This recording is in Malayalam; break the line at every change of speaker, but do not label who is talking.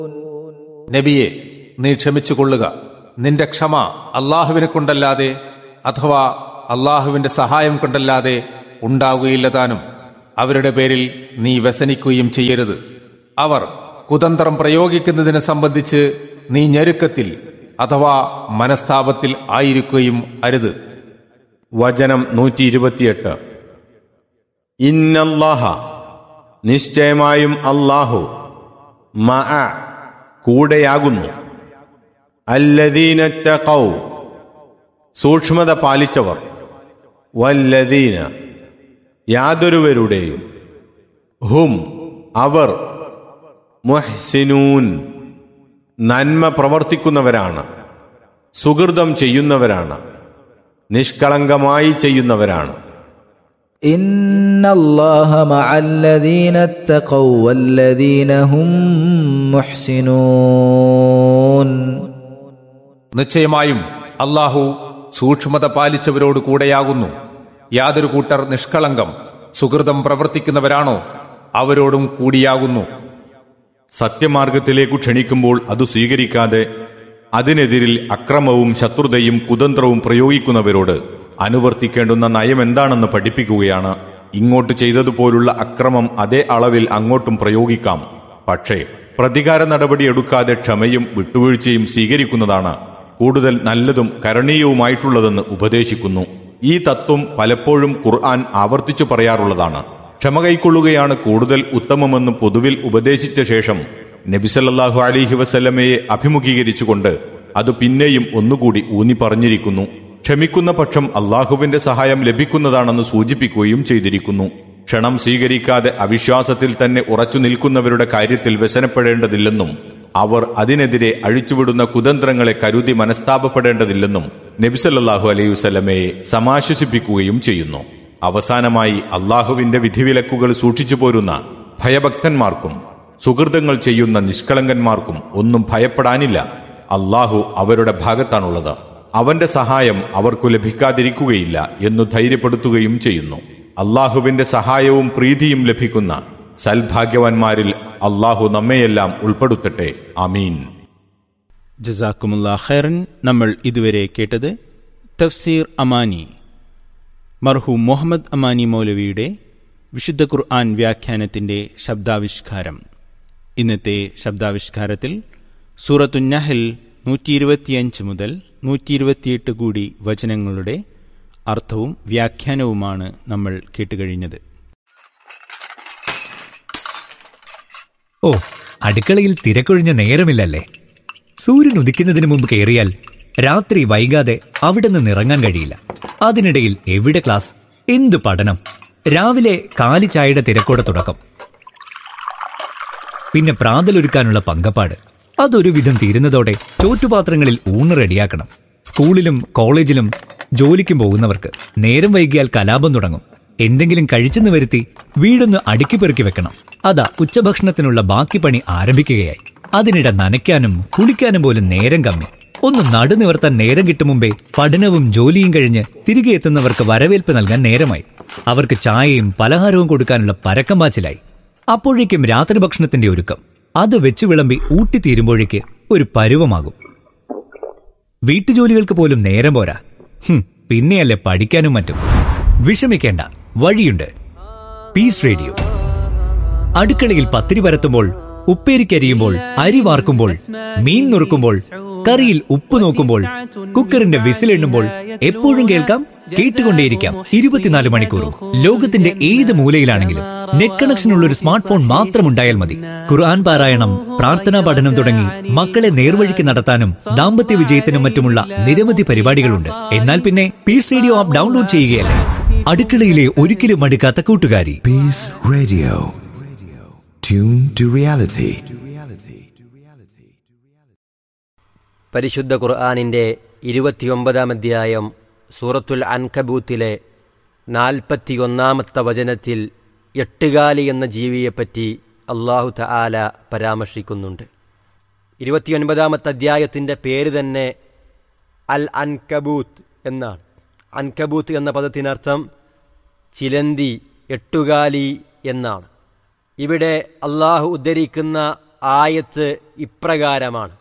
നബിയെ നീ ക്ഷമിച്ചുകൊള്ളുക നിന്റെ ക്ഷമ അള്ളാഹുവിനെ കൊണ്ടല്ലാതെ അഥവാ അള്ളാഹുവിന്റെ സഹായം കൊണ്ടല്ലാതെ ഉണ്ടാവുകയില്ല താനും അവരുടെ പേരിൽ നീ വ്യസനിക്കുകയും ചെയ്യരുത് അവർ കുതന്ത്രം പ്രയോഗിക്കുന്നതിനെ സംബന്ധിച്ച് നീ ഞെരുക്കത്തിൽ അഥവാ മനസ്താപത്തിൽ ആയിരിക്കുകയും അരുത്
വചനം നൂറ്റി ഇരുപത്തിയെട്ട് ഇന്നല്ലാഹ നിശ്ചയമായും അല്ലാഹു മഅ കൂടെയാകുന്നു അല്ലദീനറ്റകൗ സൂക്ഷ്മത പാലിച്ചവർ വല്ലദീന യാതൊരുവരുടെയും ഹും അവർ മുഹ്സിനൂൻ നന്മ പ്രവർത്തിക്കുന്നവരാണ് സുഹൃതം ചെയ്യുന്നവരാണ് നിഷ്കളങ്കമായി ചെയ്യുന്നവരാണ്
إن الله مع الذين اتقوا والذين هم محسنون
നിശ്ചയമായും അള്ളാഹു സൂക്ഷ്മത പാലിച്ചവരോട് കൂടെയാകുന്നു യാതൊരു കൂട്ടർ നിഷ്കളങ്കം സുഹൃതം പ്രവർത്തിക്കുന്നവരാണോ അവരോടും കൂടിയാകുന്നു
സത്യമാർഗത്തിലേക്കു ക്ഷണിക്കുമ്പോൾ അത് സ്വീകരിക്കാതെ അതിനെതിരിൽ അക്രമവും ശത്രുതയും കുതന്ത്രവും പ്രയോഗിക്കുന്നവരോട് അനുവർത്തിക്കേണ്ടുന്ന നയം എന്താണെന്ന് പഠിപ്പിക്കുകയാണ് ഇങ്ങോട്ട് ചെയ്തതുപോലുള്ള അക്രമം അതേ അളവിൽ അങ്ങോട്ടും പ്രയോഗിക്കാം പക്ഷേ പ്രതികാര നടപടി എടുക്കാതെ ക്ഷമയും വിട്ടുവീഴ്ചയും സ്വീകരിക്കുന്നതാണ് കൂടുതൽ നല്ലതും കരണീയവുമായിട്ടുള്ളതെന്ന് ഉപദേശിക്കുന്നു ഈ തത്വം പലപ്പോഴും ഖുർആൻ ആവർത്തിച്ചു പറയാറുള്ളതാണ് ക്ഷമ കൈക്കൊള്ളുകയാണ് കൂടുതൽ ഉത്തമമെന്ന് പൊതുവിൽ ഉപദേശിച്ച ശേഷം നബിസല്ലാഹു അലിഹി വസല്ലമയെ അഭിമുഖീകരിച്ചുകൊണ്ട് അത് പിന്നെയും ഒന്നുകൂടി ഊന്നി പറഞ്ഞിരിക്കുന്നു ക്ഷമിക്കുന്ന പക്ഷം അള്ളാഹുവിന്റെ സഹായം ലഭിക്കുന്നതാണെന്ന് സൂചിപ്പിക്കുകയും ചെയ്തിരിക്കുന്നു ക്ഷണം സ്വീകരിക്കാതെ അവിശ്വാസത്തിൽ തന്നെ ഉറച്ചു നിൽക്കുന്നവരുടെ കാര്യത്തിൽ വ്യസനപ്പെടേണ്ടതില്ലെന്നും അവർ അതിനെതിരെ അഴിച്ചുവിടുന്ന കുതന്ത്രങ്ങളെ കരുതി മനസ്താപപ്പെടേണ്ടതില്ലെന്നും നബിസല്ലാഹു അലൈഹി വസല്ലമയെ സമാശ്വസിപ്പിക്കുകയും ചെയ്യുന്നു അവസാനമായി അള്ളാഹുവിന്റെ വിധിവിലക്കുകൾ സൂക്ഷിച്ചു പോരുന്ന ഭയഭക്തന്മാർക്കും സുഹൃതങ്ങൾ ചെയ്യുന്ന നിഷ്കളങ്കന്മാർക്കും ഒന്നും ഭയപ്പെടാനില്ല അള്ളാഹു അവരുടെ ഭാഗത്താണുള്ളത് അവന്റെ സഹായം അവർക്കു ലഭിക്കാതിരിക്കുകയില്ല എന്നു ധൈര്യപ്പെടുത്തുകയും ചെയ്യുന്നു അള്ളാഹുവിന്റെ സഹായവും പ്രീതിയും ലഭിക്കുന്ന സൽഭാഗ്യവാന്മാരിൽ അള്ളാഹു നമ്മയെല്ലാം ഉൾപ്പെടുത്തട്ടെ അമീൻ
ജസാക്കുമുല്ല ഖൈറൻ നമ്മൾ ഇതുവരെ കേട്ടത് തഫ്സീർ അമാനി മർഹൂം മുഹമ്മദ് അമാനി മൗലവിയുടെ വിശുദ്ധ ഖുർആൻ വ്യാഖ്യാനത്തിന്റെ ശബ്ദാവിഷ്കാരം ഇന്നത്തെ ശബ്ദാവിഷ്കാരത്തിൽ സൂറത്തുന്നഹൽ നൂറ്റി ഇരുപത്തിയഞ്ച് മുതൽ നൂറ്റി ഇരുപത്തിയെട്ട് കൂടി വചനങ്ങളുടെ അർത്ഥവും വ്യാഖ്യാനവുമാണ് നമ്മൾ കേട്ടുകഴിഞ്ഞത്
ഓ അടുക്കളയിൽ തിരക്കൊഴിഞ്ഞ നേരമില്ലല്ലേ സൂര്യൻ ഉദിക്കുന്നതിന് മുമ്പ് കയറിയാൽ രാത്രി വൈകാതെ അവിടെ നിന്ന് ഇറങ്ങാൻ കഴിയില്ല അതിനിടയിൽ എവിടെ ക്ലാസ് എന്ത് പഠനം രാവിലെ കാലി ചായയുടെ തിരക്കോടെ തുടക്കം പിന്നെ പ്രാതലൊരുക്കാനുള്ള പങ്കപ്പാട് അതൊരു വിധം തീരുന്നതോടെ ചോറ്റുപാത്രങ്ങളിൽ ഊണ് റെഡിയാക്കണം സ്കൂളിലും കോളേജിലും ജോലിക്കും പോകുന്നവർക്ക് നേരം വൈകിയാൽ കലാപം തുടങ്ങും എന്തെങ്കിലും കഴിച്ചെന്ന് വരുത്തി വീടൊന്ന് അടുക്കി പെറുക്കി വെക്കണം അതാ ഉച്ചഭക്ഷണത്തിനുള്ള ബാക്കി പണി ആരംഭിക്കുകയായി അതിനിടെ നനയ്ക്കാനും കുളിക്കാനും പോലും നേരം കമ്മി ഒന്ന് നടുനിവർത്താൻ നേരം കിട്ടും മുമ്പേ പഠനവും ജോലിയും കഴിഞ്ഞ് തിരികെ എത്തുന്നവർക്ക് വരവേൽപ്പ് നൽകാൻ നേരമായി അവർക്ക് ചായയും പലഹാരവും കൊടുക്കാനുള്ള പരക്കം പാച്ചിലായി അപ്പോഴേക്കും രാത്രി ഭക്ഷണത്തിന്റെ ഒരുക്കം അത് വെച്ച് വിളമ്പി ഊട്ടിത്തീരുമ്പോഴേക്ക് ഒരു പരുവമാകും വീട്ടുജോലികൾക്ക് പോലും നേരം പോരാ ഹും, പിന്നെയല്ലേ പഠിക്കാനും മറ്റും വിഷമിക്കേണ്ട വഴിയുണ്ട് പീസ് റേഡിയോ അടുക്കളയിൽ പത്തിരി പരത്തുമ്പോൾ ഉപ്പേരിക്കരിയുമ്പോൾ അരി വാർക്കുമ്പോൾ മീൻ നുറുക്കുമ്പോൾ കറിയിൽ ഉപ്പ് നോക്കുമ്പോൾ കുക്കറിന്റെ വിസിലെണ്ണുമ്പോൾ എപ്പോഴും കേൾക്കാം കേട്ടുകൊണ്ടേയിരിക്കാം ഇരുപത്തിനാല് മണിക്കൂറും ലോകത്തിന്റെ ഏത് മൂലയിലാണെങ്കിലും നെറ്റ് കണക്ഷൻ ഉള്ള ഒരു സ്മാർട്ട് ഫോൺ മാത്രം ഉണ്ടായാൽ മതി ഖുർആൻ പാരായണം പ്രാർത്ഥനാ പഠനം തുടങ്ങി മക്കളെ നേർവഴിക്ക് നടത്താനും ദാമ്പത്യ വിജയത്തിനും മറ്റുമുള്ള നിരവധി പരിപാടികളുണ്ട് എന്നാൽ പിന്നെ പീസ് റേഡിയോ ആപ്പ് ഡൗൺലോഡ് ചെയ്യുകയല്ലേ അടുക്കളയിലെ ഒരിക്കലും മടുക്കാത്ത കൂട്ടുകാരി
Peace Radio. Tune to reality.
പരിശുദ്ധ ഖുർആാനിൻ്റെ ഇരുപത്തിയൊമ്പതാം അധ്യായം സൂറത്തുൽ അൻകബൂത്തിലെ നാൽപ്പത്തിയൊന്നാമത്തെ വചനത്തിൽ എട്ടുകാലി എന്ന ജീവിയെപ്പറ്റി അള്ളാഹു തആല പരാമർശിക്കുന്നുണ്ട് ഇരുപത്തിയൊൻപതാമത്തെ അധ്യായത്തിൻ്റെ പേര് തന്നെ അൽ അൻകബൂത്ത് എന്നാണ് അൻകബൂത്ത് എന്ന പദത്തിനർത്ഥം ചിലന്തി എട്ടുകാലി എന്നാണ് ഇവിടെ അള്ളാഹു ഉദ്ധരിക്കുന്ന ആയത്ത് ഇപ്രകാരമാണ്